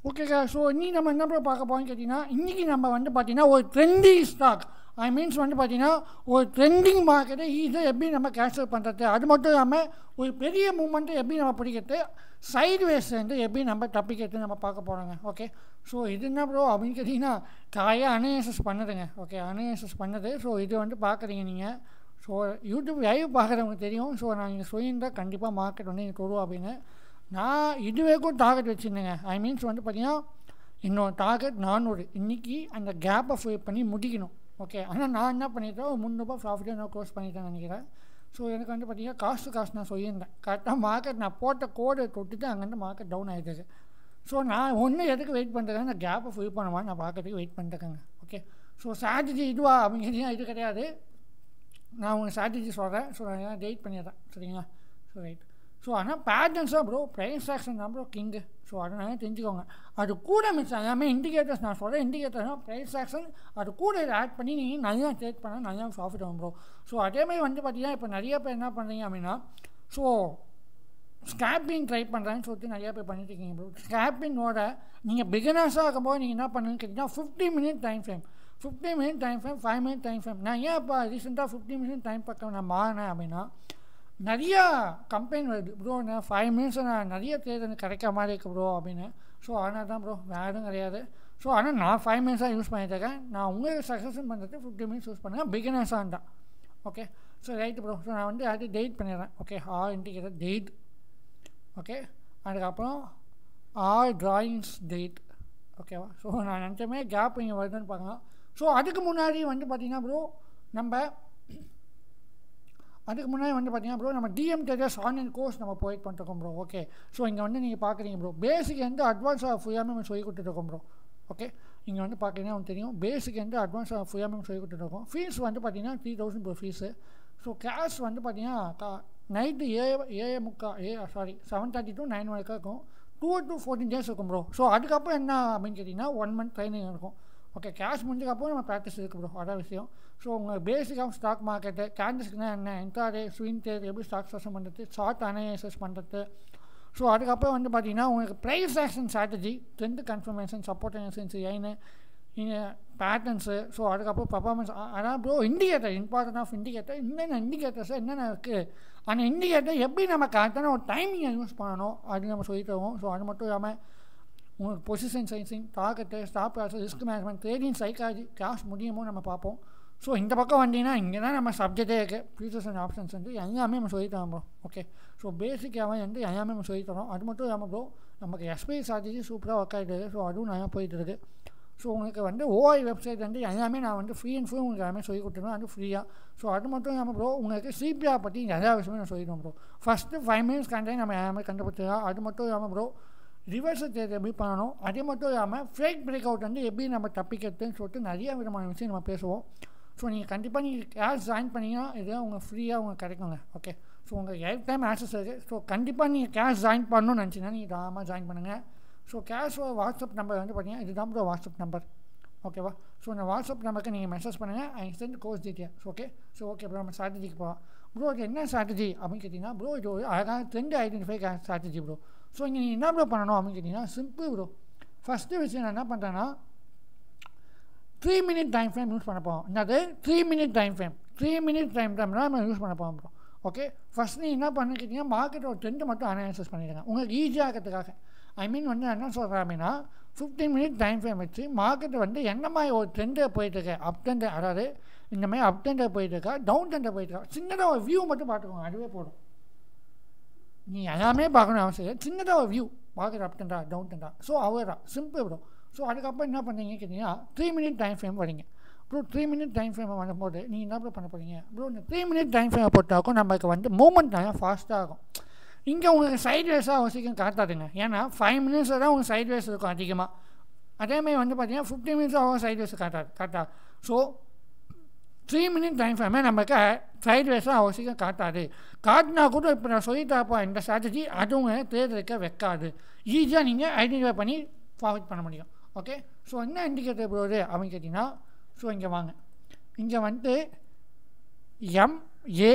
ஓகேக்கா ஸோ இன்னைக்கு நம்ம என்ன ப்ரோ பார்க்க போகிறோம்னு கேட்டிங்கன்னா இன்றைக்கி நம்ம வந்து பார்த்தீங்கன்னா ஒரு ட்ரெண்டிங் ஸ்டாக் ஐ மீன்ஸ் வந்து பார்த்தீங்கன்னா ஒரு ட்ரெண்டிங் மார்க்கெட்டை ஈஸியாக எப்படி நம்ம கேன்சல் பண்ணுறது அது மட்டும் இல்லாமல் ஒரு பெரிய மூமெண்ட்டை எப்படி நம்ம பிடிக்கிறது சைடு வேஸ்லேருந்து எப்படி நம்ம தப்பிக்கிறது நம்ம பார்க்க போகிறோங்க ஓகே ஸோ இது என்ன ப்ரோ அப்படின்னு கேட்டிங்கன்னா காயாக அனலைசஸ் பண்ணுதுங்க ஓகே அனலைசஸ் பண்ணுது ஸோ இது வந்து பார்க்குறீங்க நீங்கள் ஸோ யூடியூப் லைவ் பார்க்குறவங்க தெரியும் ஸோ நான் இங்கே சொல்லியிருந்தால் கண்டிப்பாக மார்க்கெட் வந்து எனக்கு வருவோம் அப்படின்னு நான் இது வரைக்கும் டார்கெட் வச்சுருந்தேங்க ஐ மீன்ஸ் வந்து பார்த்தீங்கன்னா இன்னொரு டார்கெட் நானூறு இன்றைக்கி அந்த கேப்பை ஃபில் பண்ணி முடிக்கணும் ஓகே ஆனால் நான் என்ன பண்ணிட்டேன் ஒரு முந்நூறுபா ப்ராஃபிட்டாக நான் க்ளோஸ் பண்ணிட்டேன்னு நினைக்கிறேன் ஸோ எனக்கு வந்து பார்த்தீங்கன்னா காசு காசு நான் சொல்லியிருந்தேன் கரெக்டாக மார்க்கெட் நான் போட்ட கோடை தொட்டுட்டு அங்கேருந்து மார்க்கெட் டவுன் ஆகிடுது ஸோ நான் ஒன்று எதுக்கு வெயிட் பண்ணுறேன் அந்த கேப்பை ஃபில் பண்ணுவான்னு நான் பார்க்கறதுக்கு வெயிட் பண்ணிட்டேங்க ஓகே ஸோ ஸ்ட்ராட்டஜி இதுவா அப்படின்னு கேட்டிங்கன்னா இது கிடையாது நான் உங்கள் ஸ்ட்ராட்டஜி சொல்கிறேன் ஸோ நான் டெய்ட் பண்ணிடுறேன் சரிங்களா ஸோ ரைட் ஸோ ஆனால் பேட்டர்ன்ஸாக ப்ரோ ப்ரைஸ் ஆக்ஷன் தான் ப்ரோ கிங்கு ஸோ அதனால தெரிஞ்சுக்கோங்க அது கூட மிச்சம் எல்லாமே இண்டிகேட்டர்ஸ் நான் சொல்கிறேன் இண்டிகேட்டர்ஸ்னால் ப்ரைஸ் ஆக்ஷன் அது கூட இதை ஆட் பண்ணி நீங்கள் நல்லா ட்ரேட் பண்ணால் நல்லா ப்ராஃபிட் ஆகும் ப்ரோ ஸோ அதேமாதிரி வந்து பார்த்தீங்கன்னா இப்போ நிறைய பேர் என்ன பண்ணுறீங்க அப்படின்னா ஸோ ஸ்கேப்பிங் ட்ரை பண்ணுறேன்னு சொல்லிட்டு நிறையா பேர் பண்ணிட்டு இருக்கீங்க ப்ரோ ஸ்கேப்பிங்கோட நீங்கள் பிகினர்ஸாக இருக்கும்போது நீங்கள் என்ன பண்ணுன்னு கேட்டிங்கன்னா fifty minute time frame fifty minute time frame five minute time frame நான் ஏன் இப்போ ரீசெண்டாக ஃபிஃப்டி மினிட் டைம் பக்கம் நான் மாறினேன் அப்படின்னா நிறையா கம்பெனி வருது ப்ரோ நான் ஃபைவ் மினிட்ஸ் நான் நிறைய தேர் எனக்கு கிடைக்கிற மாதிரி இருக்குது ப்ரோ அப்படின்னு ஸோ அதனால தான் ப்ரோ வேறும் கிடையாது ஸோ ஆனால் நான் ஃபைவ் மினிட்ஸாக யூஸ் பண்ணிட்டுருக்கேன் நான் உங்களுக்கு சக்ஸஸ் பண்ணுறது ஃபிஃப்டி மினிட்ஸ் யூஸ் பண்ணுறேன் பிகினர்ஸாக இருந்தால் okay so right bro so நான் வந்து அது டெய்ட் பண்ணிடுறேன் ஓகே ஆர் இண்டிகேட்டர் டெய்ட் ஓகே அதுக்கப்புறம் ஆர் ட்ராயிங்ஸ் டேட் ஓகேவா ஸோ நான் நினச்சமே கேப் இங்கே வருதுன்னு பார்க்கலாம் ஸோ அதுக்கு முன்னாடி வந்து பார்த்திங்கன்னா ப்ரோ நம்ம அதுக்கு முன்னாடி வந்து பார்த்தீங்கன்னா ப்ரோ நம்ம டிஎம் டெரஸ் ஆன்லைன் கோர்ஸ் நம்ம ப்ரொவைட் பண்ணிருக்கோம் ப்ரோ ஓகே ஸோ இங்கே வந்து நீங்கள் பார்க்குறீங்க ப்ரோ பேசிக் வந்து அட்வான்ஸாக ஃபுல்லாமே நம்ம சொல்லி கொடுத்துருக்கோம் ப்ரோ ஓகே இங்கே வந்து பார்த்தீங்கன்னா உங்களுக்கு தெரியும் பேசிக் வந்து அட்வான்ஸாக ஃபுல்லாமே சொல்லி கொடுத்துருக்கோம் ஃபீஸ் வந்து பார்த்தீங்கன்னா three thousand bro fees so கேஷ் வந்து பார்த்தீங்கன்னா கா நைட்டு ஏ ஏழு முக்கா ஏ sorry seven thirty to nine வரைக்கும் இருக்கும் டூ டு ஃபோர்டீன் டேஸ் இருக்கும் ப்ரோ ஸோ அதுக்கப்புறம் என்ன அப்படின்னு கேட்டிங்கன்னா ஒன் மந்த் ட்ரைனிங் இருக்கும் ஓகே கேஷ் முடிஞ்சதுக்கப்புறம் நம்ம ப்ராக்டிஸ் இருக்குது ப்ரோ அதான் விஷயம் ஸோ உங்கள் பேசிக்காக ஸ்டாக் மார்க்கெட்டு கேண்டல்ஸ்க்குனா என்ன என்டாரே ஸ்விங் டேர் எப்படி ஸ்டாக் சர்ச்சம் பண்ணுறது ஷார்ட் அனலைசஸ் பண்ணுறது ஸோ அதுக்கப்புறம் வந்து பார்த்தீங்கன்னா உங்களுக்கு price action strategy trend confirmation support analysis ஏன்னு பேட்டர்ன்ஸு ஸோ அதுக்கப்புறம் பர்ஃபார்மன்ஸ் அதான் bro indicator important of indicator என்னென்ன இண்டிகேட்டர்ஸ் என்னென்ன இருக்குது அந்த இண்டிகேட்டர் எப்படி நம்ம கரெக்டான ஒரு டைமிங்கை யூஸ் பண்ணணும் அது நம்ம சொல்லி தருவோம் ஸோ அது மட்டும் இல்லாமல் உங்களுக்கு position sizing target stop loss risk management trading psychology class முடியுமோ நம்ம பார்ப்போம் ஸோ இந்த பக்கம் வந்தீங்கன்னா இங்கே தான் நம்ம சப்ஜெக்டே இருக்குது ஃபியூச்சர்ஸ் அண்ட் ஆப்ஷன்ஸ் வந்து எல்லாமே நம்ம சொல்லி தரோம் ப்ரோ ஓகே ஸோ பேசிக்காக வந்து எல்லாமே நம்ம சொல்லி தரோம் அது மட்டும் இல்லாமல் ப்ரோ நமக்கு எஸ்பிஐ ஸ்ட்ராட்டஜி சூப்பராக ஒர்க் ஆகிட்டு ஸோ அதுவும் நல்லா போயிட்டு இருக்குது ஸோ உங்களுக்கு வந்து ஓஐ வெப்சைட் வந்து எல்லாமே நான் வந்து ஃப்ரீ அண்ட் ஃப்ரீ உங்களுக்கு எல்லாமே சொல்லி கொடுத்துருவேன் அது ஃப்ரீயாக ஸோ அது மட்டும் இல்லாமல் ப்ரோ உங்களுக்கு சிபிஆர் பற்றி நிறையா விஷயமே நான் சொல்லிடுவோம் ப்ரோ ஃபஸ்ட்டு ஃபைவ் மினிட்ஸ் கண்டே நம்ம எல்லாமே கண்டுபிடிச்சிடலாம் அது மட்டும் இல்லாமல் ப்ரோ ரிவர்ஸ் தேர்தல் எப்படி பண்ணணும் அதே மட்டும் இல்லாமல் ஃபேக் பிரேக் அவுட் வந்து எப்படி நம்ம தப்பிக்கிறதுன்னு சொல்லிட்டு நிறைய விதமான விஷயம் நம்ம பேசுவோம் ஸோ நீங்கள் கண்டிப்பாக நீங்கள் கேஷ் ஜாயின் பண்ணிங்கன்னா இதெல்லாம் உங்களுக்கு ஃப்ரீயாக உங்களுக்கு கிடைக்குங்க ஓகே ஸோ உங்கள் லைஃப் டைம் ஆக்சஸ் இருக்குது ஸோ கண்டிப்பாக நீங்கள் கேஷ் ஜாயின் பண்ணணும்னு நினச்சிங்கன்னா நீங்கள் தாராளமாக ஜாயின் பண்ணுங்கள் ஸோ கேஷ் வாட்ஸ்அப் நம்பர் வந்து பார்த்தீங்கன்னா இதுதான் ப்ரோ வாட்ஸ்அப் நம்பர் ஓகேவா ஸோ இந்த வாட்ஸ்அப் நம்பருக்கு நீங்கள் மெசேஜ் பண்ணுங்கள் I sent course details okay so okay bro நம்ம ஸ்ட்ராட்டஜிக்கு போகலாம் ப்ரோ இது என்ன ஸ்ட்ராட்டஜி அப்படின்னு கேட்டிங்கன்னா ப்ரோ இது ஒரு அழகான trend identify strategy bro so இங்கே நீங்கள் என்ன ப்ரோ பண்ணணும் அப்படின்னு கேட்டிங்கன்னா சிம்பிள் ப்ரோ ஃபஸ்ட்டு விஷயம் நான் என்ன பண்ணுறேன்னா three minute time frame use பண்ண போகிறோம் என்னது three minute time frame three minute time frame தான் நம்ம யூஸ் பண்ண போகிறோம் ப்ரோ ஓகே ஃபஸ்ட் நீங்கள் என்ன பண்ணு கேட்டிங்கன்னா மார்க்கெட்டோட ட்ரெண்டு மட்டும் அனாலிசிஸ் பண்ணிடுங்க உங்களுக்கு ஈஸியாக இருக்கிறதுக்காக ஐ மீன் வந்து என்ன சொல்கிறேன் அப்படின்னா ஃபிஃப்டீன் மினிட் டைம் ஃப்ரேம் வச்சு மார்க்கெட் வந்து என்ன மாதிரி ஒரு ட்ரெண்டை போயிட்டுருக்கு அப் ட்ரெண்டு அதாவது இந்த மாதிரி அப் ட்ரெண்டை போயிட்டுருக்கா டவுன் ட்ரெண்டை போயிட்டுருக்கா சின்னதாக ஒரு வியூ மட்டும் பார்த்துக்கோங்க அதுவே போதும் நீ எல்லாமே பார்க்கணும் அவசியம் சின்னதாக ஒரு வியூ மார்க்கெட் அப் ட்ரெண்டா டவுன் ட்ரெண்டா ஸோ அவ்வளோ தான் சிம்பிள் ப்ரோ ஸோ அதுக்கப்புறம் என்ன பண்ணுறீங்க கேட்டிங்கன்னா த்ரீ மினிட் டைம் ஃப்ரேம் வரீங்க bro three minute time frame வரும்போது நீங்கள் என்ன ப்ரோ பண்ண போகிறீங்க ப்ரோ இந்த த்ரீ மினிட் டைம் ஃப்ரேம் போட்டாக்கும் நமக்கு வந்து மூமெண்ட் நல்லா ஃபாஸ்ட்டாக இருக்கும் இங்கே உங்களுக்கு சைட் வேஸாக அவசியம் காட்டாதுங்க ஏன்னா ஃபைவ் மினிட்ஸில் தான் உங்களுக்கு சைட் வேஸ் இருக்கும் அதிகமாக அதேமாதிரி வந்து பார்த்தீங்கன்னா ஃபிஃப்டி மினிட்ஸ் ஆகும் சைட் வேஸ் காட்டாது காட்டாது ஸோ த்ரீ மினிட் டைம் ஃப்ரேமே நமக்கு சைட் வேஸாக அவசியம் காட்டாது காட்டினா கூட இப்போ நான் சொல்லி தரப்போ இந்த ஸ்ட்ராட்டஜி அதுவும் தேர்தலுக்க வைக்காது ஈஸியாக நீங்கள் ஐடென்டிஃபை பண்ணி ஃபார்வர்ட் பண்ண முடியும் ஓகே ஸோ என்ன இண்டிகேட்டர் ப்ரோது அப்படின்னு கேட்டிங்கன்னா ஸோ இங்கே வாங்க இங்கே வந்துட்டு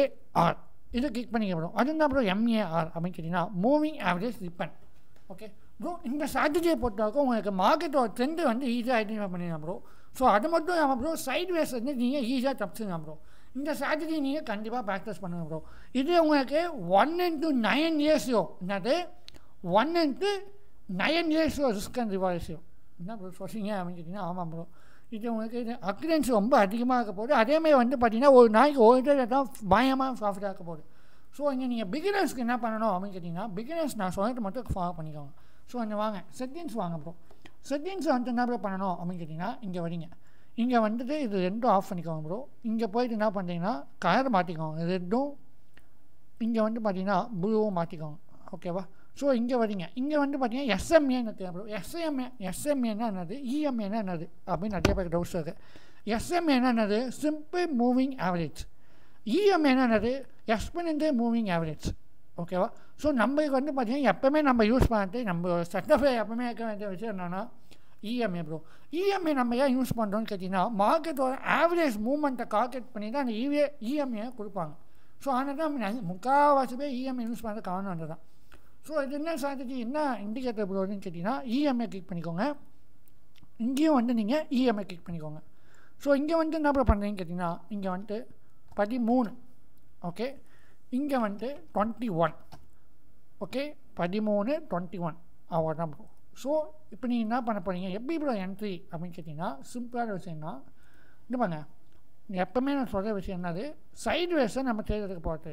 எம்ஏஆர் இது கிளிக் பண்ணிக்க ப்ரோ அது தான் ப்ரோ எம்ஏஆர் அப்படின்னு கேட்டிங்கன்னா moving average ribbon okay bro இந்த ஸ்ட்ராட்டஜியை பொறுத்தவரைக்கும் உங்களுக்கு மார்க்கெட்டோட ட்ரெண்டு வந்து ஈஸியாக ஐடென்டிஃபை பண்ணிடலாம் ப்ரோ ஸோ அது மட்டும் இல்லாமல் ப்ரோ சைட் வேஸ் வந்து நீங்கள் ஈஸியாக தப்பிச்சுங்க ப்ரோ இந்த ஸ்ட்ராட்டஜி நீங்கள் கண்டிப்பாக ப்ராக்டிஸ் பண்ணுங்க ப்ரோ இது உங்களுக்கு ஒன் இன்ட்டு நைன் இயர்ஸியோ என்னது ஒன் இன்ட்டு நைன் இயர்ஸியோ ரிஸ்க் அண்ட் ரிவார்ட்ஸியோ என்ன ப்ரோ சொல்கிறீங்க அப்படின்னு கேட்டிங்கன்னா ஆமாம் ப்ரோ இது உங்களுக்கு இது அக்ரிடன்ஸ் ரொம்ப அதிகமாக இருக்க போகுது அதேமாதிரி வந்து பார்த்தீங்கன்னா ஒரு நாளைக்கு ஒரு இதில் தான் பயமாக ப்ராஃபிட்டாக இருக்க போகுது ஸோ இங்கே நீங்கள் பிகினர்ஸ்க்கு என்ன பண்ணணும் அப்படின்னு கேட்டிங்கன்னா பிகினர்ஸ் நான் சொல்லிட்டு மட்டும் ஃபாலோ பண்ணிக்கோங்க ஸோ இங்கே வாங்க செட்டிங்ஸ் வாங்க ப்ரோ செட்டிங்ஸ் வந்து என்ன ப்ரோ பண்ணணும் அப்படின்னு கேட்டிங்கன்னா இங்கே வரீங்க இங்கே வந்துட்டு இது ரெண்டும் ஆஃப் பண்ணிக்கோங்க ப்ரோ இங்கே போயிட்டு என்ன பண்ணுறீங்கன்னா கலர் மாற்றிக்கோங்க ரெட்டும் இங்கே வந்து பார்த்தீங்கன்னா ப்ளூவும் மாற்றிக்கோங்க ஓகேவா ஸோ இங்கே வரீங்க இங்கே வந்து பார்த்தீங்கன்னா எஸ்எம்ஏன்னு இருக்கு ப்ரோ எஸ்எம்ஏ எஸ்எம்ஏன்னா என்னது இஎம்ஏன்னா என்னது அப்படின்னு நிறைய பேர் டவுட்ஸ் இருக்குது எஸ்எம்ஏன்னா என்னது சிம்பிள் மூவிங் ஆவரேஜ் இஎம்ஏன்னா என்னது எக்ஸ்பெனண்டே மூவிங் ஆவரேஜ் ஓகேவா ஸோ நம்மளுக்கு வந்து பார்த்தீங்கன்னா எப்போவுமே நம்ம யூஸ் பண்ணிட்டு நம்ம செட்டஃபை எப்பவுமே இருக்க வேண்டிய விஷயம் என்னென்னா இஎம்ஏ ப்ரோ இஎம்ஏ நம்ம ஏன் யூஸ் பண்ணுறோம்னு கேட்டிங்கன்னா மார்க்கெட்டோட ஆவரேஜ் மூவ்மெண்ட்டை கால்குலேட் பண்ணி தான் அந்த இவே இஎம்ஏ கொடுப்பாங்க ஸோ அதனால் தான் முக்கால்வாசி பேர் இஎம்ஐ யூஸ் பண்ணுறது காரணம் அந்த தான் ஸோ இது என்ன ஸ்ட்ராட்டஜி என்ன இண்டிகேட்டர் ப்ரோன்னு கேட்டிங்கன்னா இஎம்ஐ கிளிக் பண்ணிக்கோங்க இங்கேயும் வந்து நீங்கள் இஎம்ஐ கிளிக் பண்ணிக்கோங்க ஸோ இங்கே வந்து என்ன ப்ரோ பண்ணுறீங்கன்னு கேட்டிங்கன்னா இங்கே வந்துட்டு பதிமூணு ஓகே இங்கே வந்து டுவெண்ட்டி ஒன் ஓகே பதிமூணு டுவெண்ட்டி ஒன் அவ்வளோதான் ப்ரோ ஸோ இப்போ நீங்கள் என்ன பண்ண போகிறீங்க எப்படி ப்ரோ என்ட்ரி அப்படின்னு கேட்டிங்கன்னா சிம்பிளான விஷயம்னா இந்த பாருங்க எப்போவுமே நான் சொல்கிற விஷயம் என்னது சைடு வேஸை நம்ம தேர்தலுக்கு போகிறது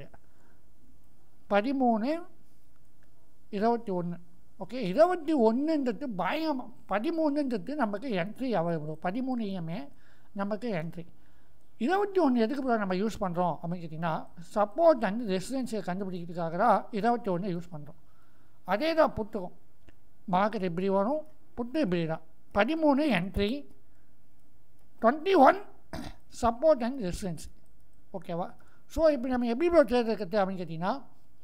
பதிமூணு இருபத்தி ஒன்று ஓகே இருபத்தி ஒன்றுன்றது பயம் பதிமூணுன்றது நமக்கு என்ட்ரி அவைலபிள் பதிமூணு இஎம்ஏ நமக்கு என்ட்ரி இருபத்தி ஒன்று எதுக்கு ப்ரோ நம்ம யூஸ் பண்ணுறோம் அப்படின்னு கேட்டிங்கன்னா சப்போர்ட் அண்ட் ரெசிடென்சியை கண்டுபிடிக்கிறதுக்காக தான் இருபத்தி ஒன்று யூஸ் பண்ணுறோம் அதே தான் புத்துக்கும் மார்க்கெட் எப்படி வரும் புட்டு இப்படி தான் பதிமூணு entry twenty one support and resistance ஓகேவா ஸோ இப்போ நம்ம எப்படி ப்ரோ தேர்ந்தெடுக்கிறது அப்படின்னு கேட்டிங்கன்னா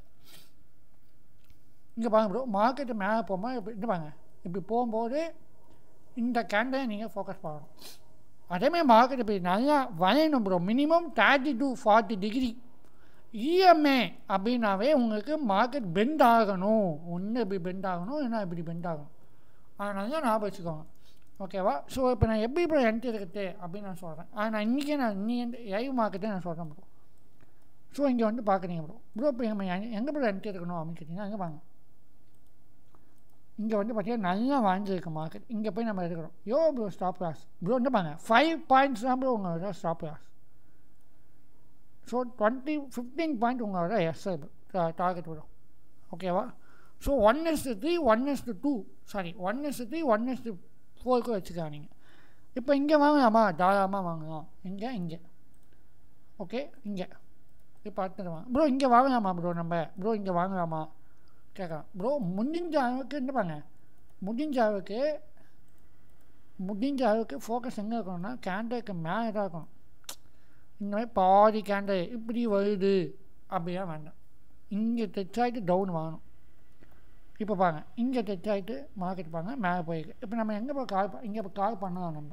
இங்கே பாருங்க ப்ரோ மார்க்கெட்டு மேலே போகும்போது இப்படி இந்த பாருங்க இப்படி போகும்போது இந்த கேண்டை நீங்கள் ஃபோக்கஸ் பண்ணணும் அதேமாதிரி மார்க்கெட் இப்படி நல்லா வளையணும் bro minimum thirty to forty degree EMA அப்படின்னாவே உங்களுக்கு மார்க்கெட் பெண்ட் ஆகணும் ஒன்று இப்படி பெண்ட் ஆகணும் இல்லைன்னா இப்படி பெண்ட் ஆகணும் அதனால தான் ஞாபகம் வச்சுக்கோங்க ஓகேவா ஸோ இப்போ நான் எப்படி ப்ரோ என்ட்ரி இருக்குது அப்படின்னு நான் சொல்கிறேன் ஆனால் இன்றைக்கே நான் இன்னி லைவ் மார்க்கெட்டே நான் சொல்கிறேன் ப்ரோ ஸோ இங்கே வந்து பார்க்குறீங்க ப்ரோ ப்ரோ இப்போ நம்ம எங்கே ப்ரோ என்ட்ரி இருக்கணும் அப்படின்னு கேட்டிங்கன்னா அங்கே வாங்க இங்கே வந்து பார்த்தீங்கன்னா நல்லா வாங்கிருக்கு மார்க்கெட் இங்கே போய் நம்ம எடுக்கிறோம் யோ ப்ரோ ஸ்டாப் லாஸ் ப்ரோ வந்து பாருங்க ஃபைவ் பாயிண்ட்ஸ் தான் ப்ரோ உங்களோட stop loss so twenty fifteen point உங்களோட எஸ்ஐ டார்கெட் வரும் ஓகேவா so one is three one is two sorry one is three one is ஃபோருக்கு வச்சுக்கலாம் நீங்கள் இப்போ இங்கே வாங்கலாமா தாராளமாக வாங்கலாம் இங்கே இங்கே ஓகே இங்கே இப்போ அடுத்தது வாங்க ப்ரோ இங்கே வாங்கலாமா ப்ரோ நம்ம ப்ரோ இங்கே வாங்கலாமா கேட்கலாம் ப்ரோ முடிஞ்ச அளவுக்கு என்ன பாங்க முடிஞ்ச அளவுக்கு முடிஞ்ச அளவுக்கு ஃபோக்கஸ் எங்கே இருக்கணும்னா கேண்டலுக்கு மேலே தான் இருக்கணும் இந்த மாதிரி பாதி கேண்டல் இப்படி வருது அப்படிலாம் வேண்டாம் இங்கே டச் ஆகிட்டு டவுன் வாங்கணும் இப்போ பாருங்க இங்கே டச் ஆகிட்டு மார்க்கெட் பாருங்க மேலே போயிருக்கு இப்போ நம்ம எங்கே போய் கால் இங்கே இப்போ கால் பண்ணலாம் நம்ம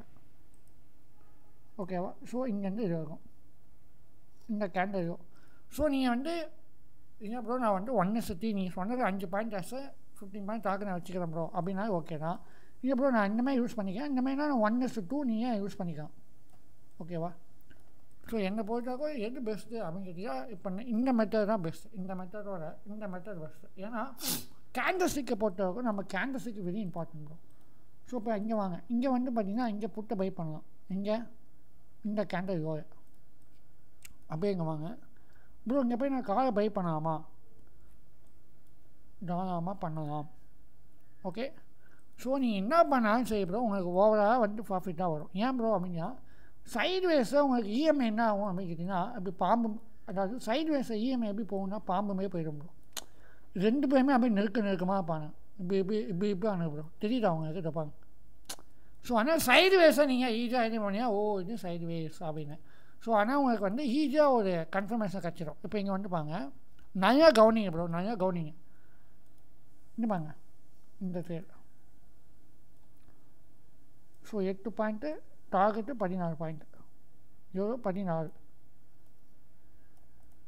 ஓகேவா ஸோ இங்கேருந்து இது இருக்கும் இந்த கேண்டல் இருக்கும் ஸோ நீங்கள் வந்து இல்லை ப்ரோ நான் வந்து ஒன்று சுற்றி நீங்கள் சொன்னது அஞ்சு பாயிண்ட் ஆசை ஃபிஃப்டீன் பாயிண்ட் தாக்கு நான் வச்சுக்கிறேன் ப்ரோ அப்படின்னா ஓகே தான் இல்லை ப்ரோ நான் இந்த மாதிரி யூஸ் பண்ணிக்கிறேன் இந்த மாதிரினா நான் ஒன் எஸ் டூ நீங்கள் யூஸ் பண்ணிக்கலாம் ஓகேவா ஸோ என்னை பொறுத்தவரைக்கும் எது பெஸ்ட்டு அப்படின்னு கேட்டிங்கன்னா இப்போ இந்த மெத்தட் தான் பெஸ்ட்டு இந்த மெத்தடோட இந்த மெத்தட் பெஸ்ட்டு ஏன்னா கேண்டஸ்டிக்கை பொறுத்தவரைக்கும் நம்ம candlestick very important bro so இப்போ இங்கே வாங்க இங்கே வந்து பார்த்தீங்கன்னா இங்கே புட்டை பை பண்ணலாம் இங்கே இந்த கேண்டல் யோய அப்படியே இங்கே வாங்க ப்ரோ இங்கே போய் நான் காரை பை பண்ணலாமா தாராளமாக பண்ணலாம் ஓகே ஸோ நீங்கள் என்ன பண்ணாலும் சரி ப்ரோ உங்களுக்கு ஓவராலாக வந்து ப்ராஃபிட்டாக வரும் ஏன் ப்ரோ அப்படின்னா சைடு வேஸில் உங்களுக்கு இஎம்ஐ என்ன ஆகும் அப்படின்னு கேட்டிங்கன்னா அப்படி பாம்பு அதாவது சைடு வேஸில் இஎம்ஐ எப்படி போகும்னா பாம்பு மாதிரி போயிடும் ப்ரோ ரெண்டு பேருமே அப்படியே நெருக்க நெருக்கமாக பாருங்க இப்படி இப்படி இப்படி இப்படி அனுப்பு ப்ரோ தெரியுதா அவங்களுக்கு தப்பாங்க ஸோ ஆனால் சைடு வேஸை நீங்கள் ஈஸியாக இது பண்ணியா ஓ இது சைடு வேஸ் அப்படின்னு ஸோ ஆனால் உங்களுக்கு வந்து ஈஸியாக ஒரு கன்ஃபர்மேஷன் கிடச்சிடும் இப்போ இங்கே வந்து பாங்க நிறையா கவனிங்க ப்ரோ நிறையா கவனிங்க இந்த பாங்க இந்த ட்ரேட் ஸோ எட்டு பாயிண்ட்டு டார்கெட்டு பதினாலு பாயிண்ட் எவ்வளோ பதினாலு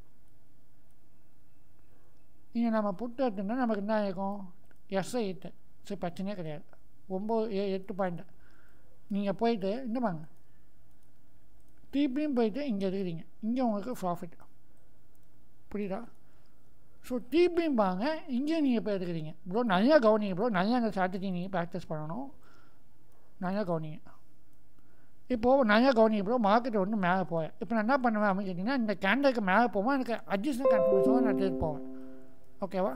இங்கே நம்ம புட்டு எடுத்துனா நமக்கு என்ன இருக்கும் எஸ்ஐ எட்டு சரி பிரச்சனையே கிடையாது ஒம்பது ஏ எட்டு பாயிண்ட் நீங்கள் போயிட்டு இந்த பாருங்க திருப்பியும் போயிட்டு இங்கே இருக்கிறீங்க இங்கே உங்களுக்கு ப்ராஃபிட் புரியுதா ஸோ திருப்பியும் பாருங்க இங்கேயும் நீங்கள் போய் எடுக்கிறீங்க ப்ரோ நிறையா கவனிங்க ப்ரோ நிறையா அந்த ஸ்ட்ராட்டஜி நீங்கள் ப்ராக்டிஸ் பண்ணணும் நிறையா கவனிங்க இப்போது நிறையா கவனிங்க ப்ரோ மார்க்கெட் வந்து மேலே போவேன் இப்போ நான் என்ன பண்ணுவேன் அப்படின்னு கேட்டிங்கன்னா இந்த கேண்டலுக்கு மேலே போவேன் எனக்கு அட்ஜஸ்டன் கன்ஃபர்மேஷன் நான் எடுத்துகிட்டு போவேன் ஓகேவா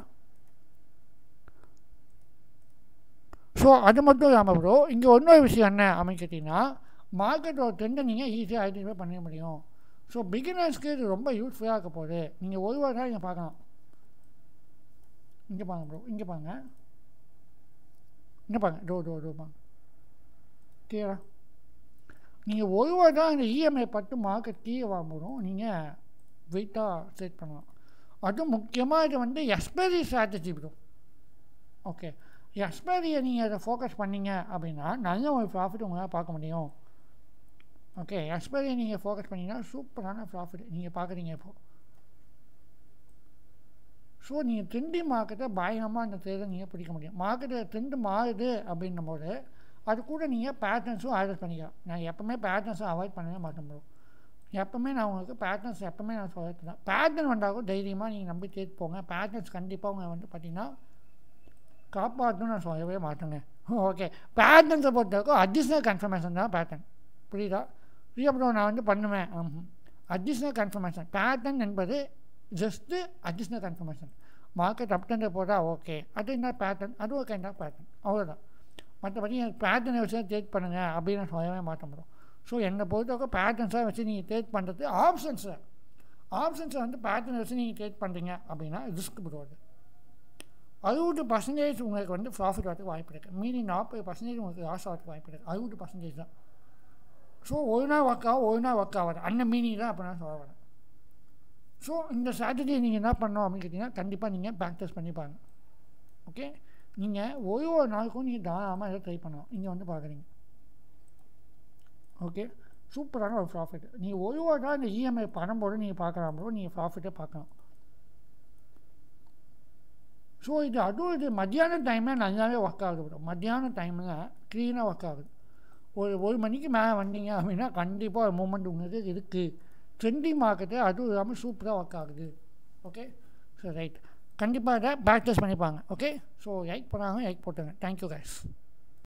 ஸோ அது மட்டும் இல்லாமல் ப்ரோ இங்கே இன்னொரு விஷயம் என்ன அப்படின்னு கேட்டிங்கன்னா மார்க்கெட்டோட ட்ரெண்டை நீங்கள் ஈஸியாக ஐடென்டிஃபை பண்ண முடியும் ஸோ பிகினர்ஸ்க்கு இது ரொம்ப யூஸ்ஃபுல்லாக இருக்க போகுது நீங்கள் ஒரு வாரம் நீங்கள் பார்க்கலாம் இங்கே பாருங்க ப்ரோ இங்கே பாருங்க இங்கே பாருங்க டோ டோ டோ பாருங்க கிளியரா நீங்கள் ஒரு வாரம் இந்த இஎம்ஐ பட்டு மார்க்கெட் கீழே வாங்கும்போதும் நீங்கள் வெயிட்டாக செட் பண்ணலாம் அதுவும் முக்கியமாக இது வந்து எக்ஸ்பைரி ஸ்ட்ராட்டஜி ப்ரோ ஓகே எக்ஸ்பைரியை நீங்கள் அதை ஃபோக்கஸ் பண்ணீங்க அப்படின்னா நல்ல ஒரு ப்ராஃபிட் உங்களால் பார்க்க முடியும் ஓகே எக்ஸ்பைரியை நீங்கள் ஃபோக்கஸ் பண்ணிங்கன்னா சூப்பரான ப்ராஃபிட் நீங்கள் பார்க்குறீங்க இப்போது ஸோ நீங்கள் ட்ரெண்டி மார்க்கெட்டை பயங்கரமாக அந்த ட்ரேடை நீங்கள் பிடிக்க முடியும் மார்க்கெட்டு ட்ரெண்டு மாறுது அப்படின்னும் போது அது கூட நீங்கள் பேட்டர்ன்ஸும் அவாய்ட் பண்ணிக்கலாம் நான் எப்போவுமே பேட்டர்ன்ஸும் அவாய்ட் பண்ணவே மாட்டேன் ப்ரோ எப்போவுமே நான் உங்களுக்கு பேட்டர்ன்ஸ் எப்போவுமே நான் சொல்லிட்டு தான் பேட்டர்ன் வந்தாலும் தைரியமாக நீங்கள் நம்பி தேர்த்து போங்க பேட்டர்ன்ஸ் கண்டிப்பாக உங்களை வந்து பார்த்தீங்கன்னா காப்பாற்றணும் நான் சொல்லவே மாட்டேங்க ஓகே பேட்டர்ன்ஸை பொறுத்தவரைக்கும் அடிஷ்னல் கன்ஃபர்மேஷன் தான் பேட்டர்ன் புரியுதா புரியுதா ப்ரோ நான் வந்து பண்ணுவேன் அடிஷ்னல் கன்ஃபர்மேஷன் பேட்டர்ன் என்பது just additional confirmation market up டெண்டர் போட்டால் ஓகே அது என்ன பேட்டர்ன் அது ஒரு கைண்ட் ஆஃப் பேட்டர்ன் அவ்வளோதான் மற்றபடி பேட்டர்னை வச்சு ட்ரேட் பண்ணுங்கள் அப்படின்னு நான் சொல்லவே மாட்டேன் ப்ரோ ஸோ என்னை பொறுத்தவரைக்கும் பேட்டர்ன்ஸாக வச்சு நீங்கள் ட்ரேட் பண்ணுறது ஆப்ஷன்ஸை ஆப்ஷன்ஸை வந்து பேட்டர்னை வச்சு நீங்கள் ட்ரேட் பண்ணுறீங்க அப்படின்னா ரிஸ்க் ப்ரோ அது அறுபது பர்சன்டேஜ் உங்களுக்கு வந்து ப்ராஃபிட் வரதுக்கு வாய்ப்பு இருக்குது மீதி நாற்பது பர்சன்டேஜ் உங்களுக்கு லாஸ் ஆகிறதுக்கு வாய்ப்பு இருக்குது அறுபது பர்சன்டேஜ் தான் ஸோ ஒரு நாள் ஒர்க் ஆகும் ஒரு நாள் ஒர்க் ஆகாது அந்த மீனிங் தான் அப்போ நான் சொல்ல வரேன் ஸோ இந்த ஸ்ட்ராட்டஜி நீங்கள் என்ன பண்ணணும் அப்படின்னு கேட்டிங்கன்னா கண்டிப்பாக நீங்கள் ப்ராக்டிஸ் பண்ணி பாருங்கள் ஓகே நீங்கள் ஒரு ஒரு நாளுக்கும் நீங்கள் தாராளமாக இதை ட்ரை பண்ணலாம் இங்கே வந்து பார்க்குறீங்க ஓகே சூப்பரான ஒரு ப்ராஃபிட் நீங்கள் ஒரு ஒரு நாள் இந்த இஎம்ஐ பணம் போது நீங்கள் பார்க்கலாம் ப்ரோ நீங்கள் ப்ராஃபிட்டே பார்க்கலாம் ஸோ இது அதுவும் இது மத்தியான டைமில் நல்லாவே ஒர்க் ஆகுது ப்ரோ மத்தியான டைமில் க்ளீனாக ஒர்க் ஆகுது ஒரு ஒரு மணிக்கு மேலே வந்தீங்க அப்படின்னா கண்டிப்பாக ஒரு மூமெண்ட் உங்களுக்கு இருக்குது ட்ரெண்டிங் மார்க்கெட்டு அதுவும் இல்லாமல் சூப்பராக ஒர்க் ஆகுது ஓகே ஸோ ரைட் கண்டிப்பாக இதை ப்ராக்டிஸ் பண்ணிப்பாங்க ஓகே ஸோ லைக் பண்ணாங்க லைக் போட்டுங்க தேங்க்யூ கைஸ்